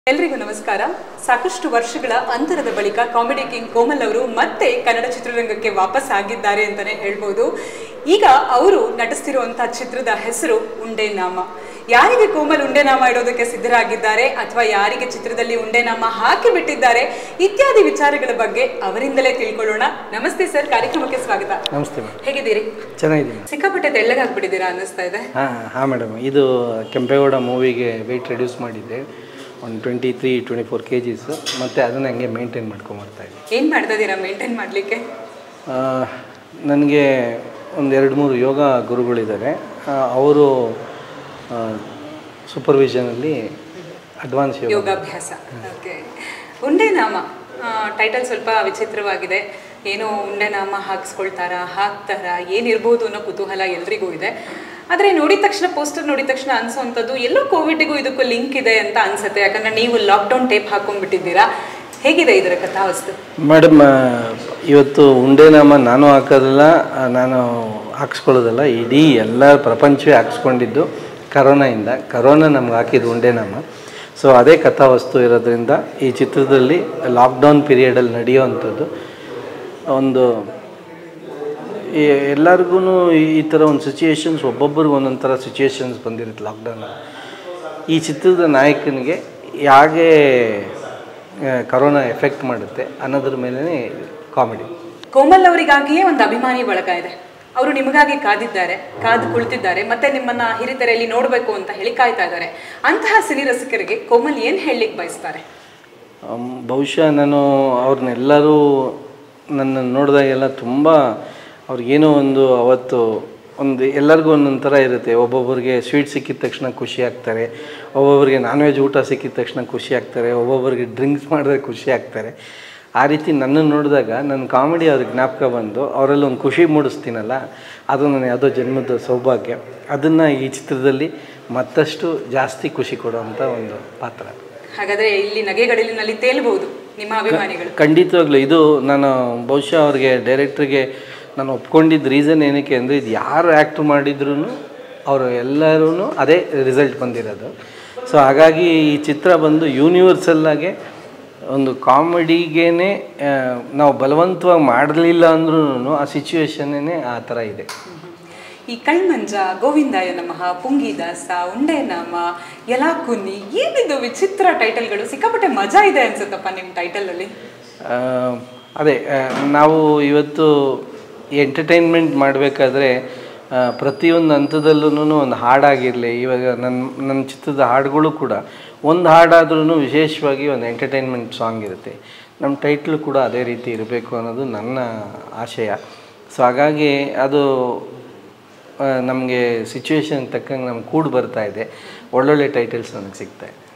ಎಲ್ರಿಗೂ ನಮಸ್ಕಾರ ಸಾಕಷ್ಟು ವರ್ಷಗಳ ಅಂತರದ ಬಳಿಕ ಕಾಮಿಡಿ ಕಿಂಗ್ ಕೋಮಲ್ ಅವರು ಮತ್ತೆ ಕನ್ನಡ ಚಿತ್ರರಂಗಕ್ಕೆ ವಾಪಸ್ ಆಗಿದ್ದಾರೆ ಅಂತಾನೆ ಹೇಳ್ಬೋದು ಈಗ ಅವರು ನಟಿಸ್ತಿರುವಂತಹ ಚಿತ್ರದ ಹೆಸರು ಉಂಡೆ ನಾಮ ಯಾರಿಗೆ ಕೋಮಲ್ ಉಂಡೆ ನಾಮ ಇಡೋದಕ್ಕೆ ಸಿದ್ಧರಾಗಿದ್ದಾರೆ ಅಥವಾ ಯಾರಿಗೆ ಚಿತ್ರದಲ್ಲಿ ಉಂಡೆ ನಾಮ ಹಾಕಿ ಬಿಟ್ಟಿದ್ದಾರೆ ಇತ್ಯಾದಿ ವಿಚಾರಗಳ ಬಗ್ಗೆ ಅವರಿಂದಲೇ ತಿಳ್ಕೊಳ್ಳೋಣ ನಮಸ್ತೆ ಸರ್ ಕಾರ್ಯಕ್ರಮಕ್ಕೆ ಸ್ವಾಗತ ನಮಸ್ತೆ ಮೇಡಮ್ ಹೇಗಿದ್ದೀರಿ ಚೆನ್ನಾಗಿದ್ದೀನಿ ಸಿಕ್ಕಾಪಟ್ಟೆ ತೆಳ್ಳಗಾಗ್ಬಿಟ್ಟಿದ್ದೀರಾ ಅನ್ನಿಸ್ತಾ ಇದೆ ಹಾಂ ಹಾಂ ಮೇಡಮ್ ಇದು ಕೆಂಪೇಗೌಡ ಮೂವಿಗೆ ವೆಯ್ಟ್ ರೆಡ್ಯೂಸ್ ಮಾಡಿದ್ದೆ ಒಂದು twenty three twenty four K Gs ಮತ್ತು ಅದನ್ನು ಹಂಗೆ ಮೇಂಟೈನ್ ಮಾಡ್ಕೊಂಬರ್ತಾ ಇದ್ದೀನಿ ಏನ್ ಮಾಡ್ತಾ ಇದ್ದೀರಾ ಮೇಂಟೈನ್ ಮಾಡ್ಲಿಕ್ಕೆ ನನಗೆ ಒಂದು ಎರಡು ಮೂರು ಯೋಗ ಗುರುಗಳಿದ್ದಾರೆ ಅವರು ಸೂಪರ್ವಿಷನಲ್ಲಿ ಅಡ್ವಾನ್ಸ್ ಯೋಗ ಯೋಗಾಭ್ಯಾಸ ಓಕೆ ಉಂಡೆ ನಾಮ ಟೈಟಲ್ ಸ್ವಲ್ಪ ವಿಚಿತ್ರವಾಗಿದೆ ಏನೋ ಉಂಡೆ ನಾಮ ಹಾಕ್ಸ್ಕೊಳ್ತಾರಾ ಹಾಕ್ತಾರಾ ಏನಿರ್ಬೋದು ಅನ್ನೋ ಕುತೂಹಲ ಎಲ್ರಿಗೂ ಇದೆ ಆದರೆ ನೋಡಿದ ತಕ್ಷಣ ಪೋಸ್ಟರ್ ನೋಡಿದ ತಕ್ಷಣ ಅನ್ಸೋವಂಥದ್ದು ಎಲ್ಲೋ ಕೋವಿಡ್ಗೂ ಇದಕ್ಕೂ ಲಿಂಕ್ ಇದೆ ಅಂತ ಅನ್ಸುತ್ತೆ ಯಾಕಂದ್ರೆ ನೀವು ಲಾಕ್ಡೌನ್ ಟೇಪ್ ಹಾಕೊಂಡ್ಬಿಟ್ಟಿದ್ದೀರಾ ಹೇಗಿದೆ ಇದರ ಕಥಾವಸ್ತು ಮೇಡಮ್ ಇವತ್ತು ಉಂಡೆನಾಮ ನಾನು ಹಾಕೋದಿಲ್ಲ ಆ, ನಾನು ಹಾಕ್ಸ್ಕೊಳ್ಳೋದಲ್ಲ ಇಡೀ ಎಲ್ಲ ಪ್ರಪಂಚವೇ ಹಾಕ್ಸ್ಕೊಂಡಿದ್ದು ಕರೋನಾಯಿಂದ ಕರೋನಾ ನಮ್ಗೆ ಹಾಕಿದ್ದು ಉಂಡೆನಾಮ ಸೊ ಅದೇ ಕಥಾವಸ್ತು ಇರೋದ್ರಿಂದ ಈ ಚಿತ್ರದಲ್ಲಿ ಲಾಕ್ಡೌನ್ ಪೀರಿಯಡಲ್ಲಿ ನಡೆಯೋವಂಥದ್ದು ಒಂದು ಎಲ್ಲರಿಗೂ ಈ ಥರ ಒಂದು ಸಿಚುಯೇಷನ್ಸ್ ಒಬ್ಬೊಬ್ಬರಿಗೆ ಒಂದೊಂದು ಥರ ಸಿಚುಯೇಷನ್ಸ್ ಬಂದಿರುತ್ತೆ ಲಾಕ್ಡೌನ್ ಈ ಚಿತ್ರದ ನಾಯಕನಿಗೆ ಹೇಗೆ ಕರೋನಾ ಎಫೆಕ್ಟ್ ಮಾಡುತ್ತೆ ಅನ್ನೋದ್ರ ಮೇಲೇ ಕಾಮಿಡಿ ಕೋಮಲ್ ಅವರಿಗಾಗಿಯೇ ಒಂದು ಅಭಿಮಾನಿ ಬಳಗ ಇದೆ ಅವರು ನಿಮಗಾಗಿ ಕಾದಿದ್ದಾರೆ ಕಾದು ಕುಳಿತಿದ್ದಾರೆ ಮತ್ತೆ ನಿಮ್ಮನ್ನ ಹಿರಿತೆರೆಯಲ್ಲಿ ನೋಡಬೇಕು ಅಂತ ಹೇಳಿ ಕಾಯ್ತಾ ಇದ್ದಾರೆ ಅಂತಹ ಸಿನಿ ರಸಿಕರಿಗೆ ಕೋಮಲ್ ಏನ್ ಹೇಳಲಿಕ್ಕೆ ಬಯಸ್ತಾರೆ ಅಮ್, ಬಹುಶಃ ನಾನು ಅವ್ರನ್ನೆಲ್ಲರೂ ನನ್ನ ನೋಡಿದಾಗೆಲ್ಲ ತುಂಬ ಅವ್ರಿಗೇನೋ ಒಂದು ಅವತ್ತು ಒಂದು ಎಲ್ಲರಿಗೂ ಒಂದೊಂದು ಥರ ಇರುತ್ತೆ ಒಬ್ಬೊಬ್ಬರಿಗೆ ಸ್ವೀಟ್ ಸಿಕ್ಕಿದ ತಕ್ಷಣ ಖುಷಿ ಆಗ್ತಾರೆ ಒಬ್ಬೊಬ್ಬರಿಗೆ ನಾನ್ ವೆಜ್ ಊಟ ಸಿಕ್ಕಿದ ತಕ್ಷಣ ಖುಷಿ ಆಗ್ತಾರೆ ಒಬ್ಬೊಬ್ಬರಿಗೆ ಡ್ರಿಂಕ್ಸ್ ಮಾಡಿದ್ರೆ ಖುಷಿ ಆಗ್ತಾರೆ ಆ ರೀತಿ ನನ್ನನ್ನು ನೋಡಿದಾಗ ನನ್ನ ಕಾಮಿಡಿ ಅವ್ರಿಗೆ ಜ್ಞಾಪಕ ಬಂದು ಅವರಲ್ಲಿ ಒಂದು ಖುಷಿ ಮೂಡಿಸ್ತೀನಲ್ಲ ಅದು ನನ್ನ ಯಾವುದೋ ಜನ್ಮದ ಸೌಭಾಗ್ಯ ಅದನ್ನು ಈ ಚಿತ್ರದಲ್ಲಿ ಮತ್ತಷ್ಟು ಜಾಸ್ತಿ ಖುಷಿ ಕೊಡುವಂಥ ಒಂದು ಪಾತ್ರ ಹಾಗಾದ್ರೆ ಇಲ್ಲಿ ನಗೆಗಡಲಿನಲ್ಲಿ ತೇಲ್ಬಹುದು ನಿಮ್ಮ ಅಭಿಮಾನಿಗಳು ಖಂಡಿತವಾಗ್ಲೂ ಇದು ನಾನು ಬಹುಶಃ ಅವ್ರಿಗೆ ಡೈರೆಕ್ಟ್ರಿಗೆ ನಾನು ಒಪ್ಕೊಂಡಿದ್ದ ರೀಸನ್ ಏನಕ್ಕೆ ಅಂದರೆ ಇದು ಯಾರು ಆ್ಯಕ್ಟ್ ಮಾಡಿದ್ರು ಅವರು ಎಲ್ಲರೂ ಅದೇ ರಿಸಲ್ಟ್ ಬಂದಿರೋದು ಸೊ ಹಾಗಾಗಿ ಈ ಚಿತ್ರ ಬಂದು ಯೂನಿವರ್ಸಲ್ಲಾಗೆ ಒಂದು ಕಾಮಿಡಿಗೇನೆ ನಾವು ಬಲವಂತವಾಗಿ ಮಾಡಲಿಲ್ಲ ಅಂದ್ರೂ ಆ ಸಿಚುವೇಶನ್ನೇ ಆ ಥರ ಇದೆ ಈ ಕಳ್ಮಂಜ ಗೋವಿಂದಾಯ ನಮಃ ಪುಂಗಿದಾಸ ಉಂಡೆ ನಾಮ ಯಲಾಕುನ್ನಿ ಏನಿದು ವಿಚಿತ್ರ ಟೈಟಲ್ಗಳು ಸಿಕ್ಕಾಪಟ್ಟೆ ಮಜಾ ಇದೆ ಅನ್ಸುತ್ತಪ್ಪ ನಿಮ್ಮ ಟೈಟಲ್ ಅಲ್ಲಿ ಆ, ಅದೇ ಆ, ನಾವು ಇವತ್ತು ಎಂಟರ್ಟೈನ್ಮೆಂಟ್ ಮಾಡಬೇಕಾದ್ರೆ ಪ್ರತಿಯೊಂದು ಹಂತದಲ್ಲೂ ಒಂದು ಹಾಡಾಗಿರಲಿ ಇವಾಗ ನನ್ನ ನನ್ನ ಚಿತ್ರದ ಹಾಡುಗಳು ಕೂಡ ಒಂದು ಹಾಡಾದ್ರೂ ವಿಶೇಷವಾಗಿ ಒಂದು ಎಂಟರ್ಟೈನ್ಮೆಂಟ್ ಸಾಂಗ್ ಇರುತ್ತೆ ನಮ್ಮ ಟೈಟ್ಲು ಕೂಡ ಅದೇ ರೀತಿ ಇರಬೇಕು ಅನ್ನೋದು ನನ್ನ ಆಶಯ ಸೊ ಹಾಗಾಗಿ ಅದು ನಮಗೆ ಸಿಚುವೇಶನ್ ತಕ್ಕಂಗೆ ನಮ್ಗೆ ಕೂಡಿ ಬರ್ತಾ ಇದೆ ಒಳ್ಳೊಳ್ಳೆ ಟೈಟಲ್ಸ್ ನನಗೆ ಸಿಗ್ತಾ ಇದೆ